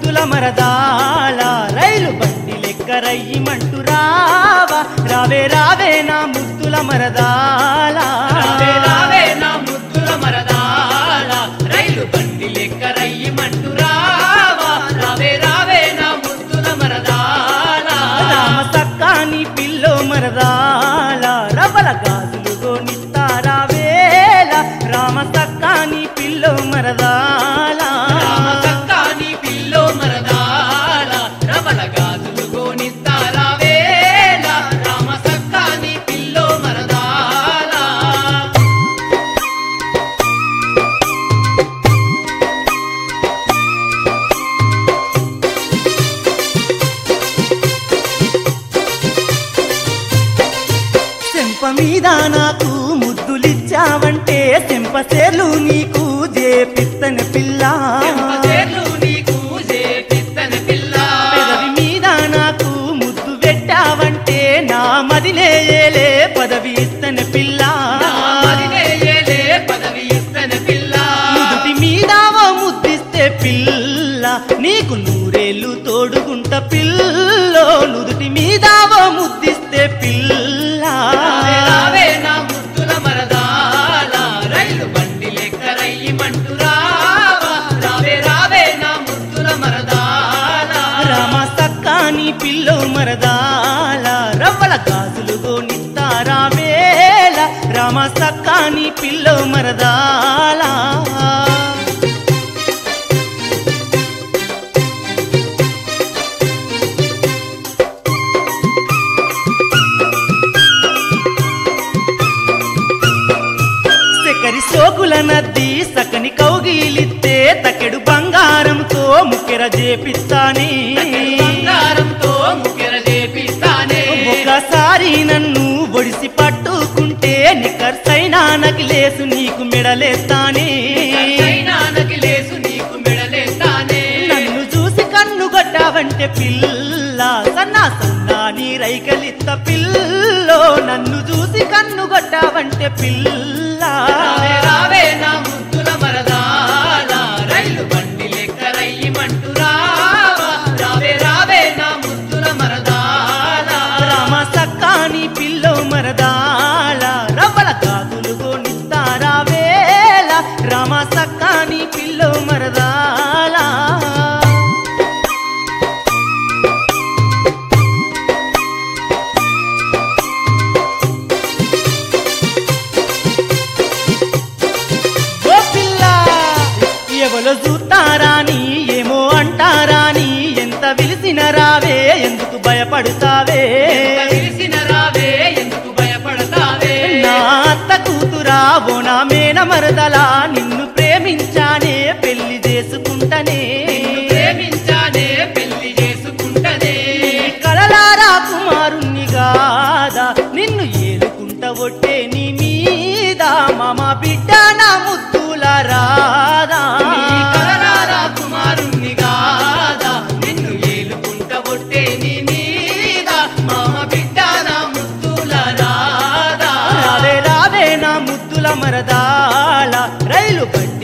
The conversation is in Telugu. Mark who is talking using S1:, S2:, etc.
S1: ముద్దుల మరదాల రైలు బండి లెక్క రయ్యిమంటూ రావా రావే రావే నా ముద్దుల మరదాల
S2: రావే రావే నా ముద్దుల మరదాల రైలు బండి లెక్క రయ్యమంటూ రావా రావే రావే నా ముద్దుల మరదాల
S1: రామ సక్కాని పిల్లో మరదాల రవల గాజులు గోనిస్తారా వేళ రామ సక్కాని పిల్లో మరదాల
S2: రామ సక్కాని పిల్లో మరదాల రమల గాజులు గోనిస్తారా వేళ రామ సక్కాని పిల్లో మరదాల
S1: చెంప మీద నాకు ముద్దులిచ్చావంటే చెంప సేర్లు నీకు జేపిత్తని పిల్ల
S2: చెంపచేర్లు నీకు చేపిత్తని పిల్ల
S1: పెదవి మీద నాకు ముద్దు పెట్టావంటే నా మదిలేయలే పదవి ఇస్తని పిల్ల
S2: నా మదినేయలే పదవి ఇస్తని పిల్ల
S1: నుదుటి మీద ఓ ముద్దిస్తే పిల్ల నీకు నూరేళ్ళు తోడుగుంట పిల్లో నుదుటి మీద ఓ ముద్దిస్తే పిల్ల
S2: రావే రావే నా ముద్దుల మరదాల రైలు బండి లెక్క రయ్యమంటూ రావా రావే రావే నా ముద్దుల మరదాల
S1: రామ సక్కాని పిల్లో మరదాల రవ్వల గాజులు గోనిస్తారా వేళ రామ సక్కాని పిల్లో మరదాల సెకరి సోకుల నద్ది సకని కౌగిలిస్తే తకెడు బంగారంతో ముక్కెర చేపిస్తానే
S2: బంగారంతో ముఖ్యర చేపిస్తానే
S1: ఒకసారి నన్ను ఒడిసి పట్టుకుంటే నికర్సైనా నకిలేసు నీకు మెడలేస్తానే
S2: నాన్నకి లేసు నీకు మెడలేస్తానే
S1: నన్ను చూసి కన్ను గట్టావంటే పిల్ల సన్నా సన్నా నీ రైకలిత్త పిల్లో నన్ను చూసి కన్ను గట్టావంటే పిల్ల
S2: రావే రావే నా ముద్దుల మరదాల రైలు బండి లెక్క రయ్యమంటూ రావా రావే రావే నా ముద్దుల మరదాల
S1: రామ సక్కాని పిల్లో మరదాల రవ్వల కాకులు గోనిస్తారా వేళ రామ సక్కాని పిల్లో మరదాల ఓ పిల్ల ఎవలో చూస్తారాని ఏమో అంటారాని ఎంత విలిసిన రావే ఎందుకు భయపడతావే
S2: తెలిసిన రావే ఎందుకు భయపడతావే
S1: నా అత్త కూతురా ఓ నా మేన మరదలా నిన్ను ప్రేమించానే పెళ్లి చేసుకుంటనే
S2: నిన్ను ప్రేమించానే పెళ్లి చేసుకుంటనే
S1: కలలారా కుమారుణ్ణి గాదా నిన్ను ఏలుకుంట ఒట్టే నీ మీద మామ బిడ్డ నా ముద్దుల రాదా
S2: నీ కలరారా కుమారుణ్ణి గాదా నిన్ను ఏలుకుంట ఒట్టే నీ మీద మామ బిడ్డ నా ముద్దుల రాదా
S1: రావే రావే నా ముద్దుల మరదాల రైలు బండి